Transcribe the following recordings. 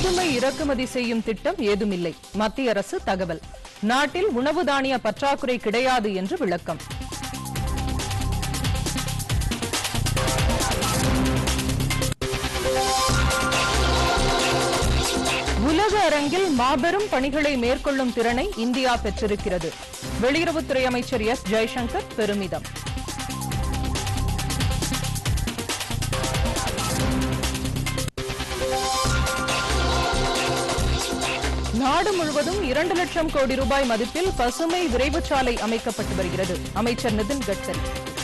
கோதுமை இறக்குமதி செய்யும் திட்டம் ஏதுமில்லை மத்திய அரசு தகவல் நாட்டில் உணவு தானிய பற்றாக்குறை கிடையாது என்று விளக்கம் உலக அரங்கில் மாபெரும் பணிகளை மேற்கொள்ளும் திறனை இந்தியா பெற்றிருக்கிறது வெளியுறவுத்துறை அமைச்சர் எஸ் ஜெய்சங்கர் பெருமிதம் நாடு முழுவதும் இரண்டு லட்சம் கோடி ரூபாய் மதிப்பில் பசுமை விரைவுச் சாலை அமைக்கப்பட்டு வருகிறது அமைச்சர் நிதின் கட்கரி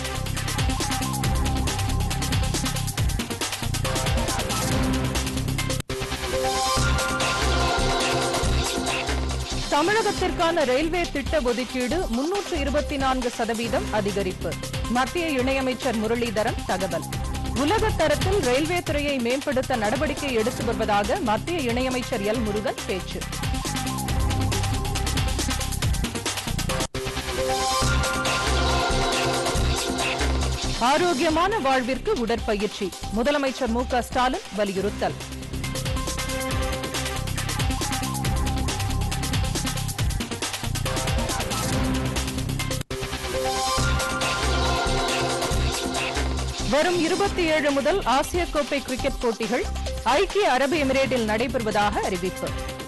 தமிழகத்திற்கான ரயில்வே திட்ட ஒதுக்கீடு முன்னூற்று இருபத்தி நான்கு சதவீதம் அதிகரிப்பு மத்திய இணையமைச்சர் முரளிதரன் தகவல் உலக தரத்தில் ரயில்வே துறையை மேம்படுத்த நடவடிக்கை எடுத்து வருவதாக மத்திய இணையமைச்சர் எல் முருகன் பேச்சு ஆரோக்கியமான வாழ்விற்கு உடற்பயிற்சி முதலமைச்சர் மு க ஸ்டாலின் வலியுறுத்தல் வரும் இருபத்தி ஏழு முதல் ஆசிய கோப்பை கிரிக்கெட் போட்டிகள் ஐக்கிய அரபு எமிரேட்டில் நடைபெறுவதாக அறிவிப்பு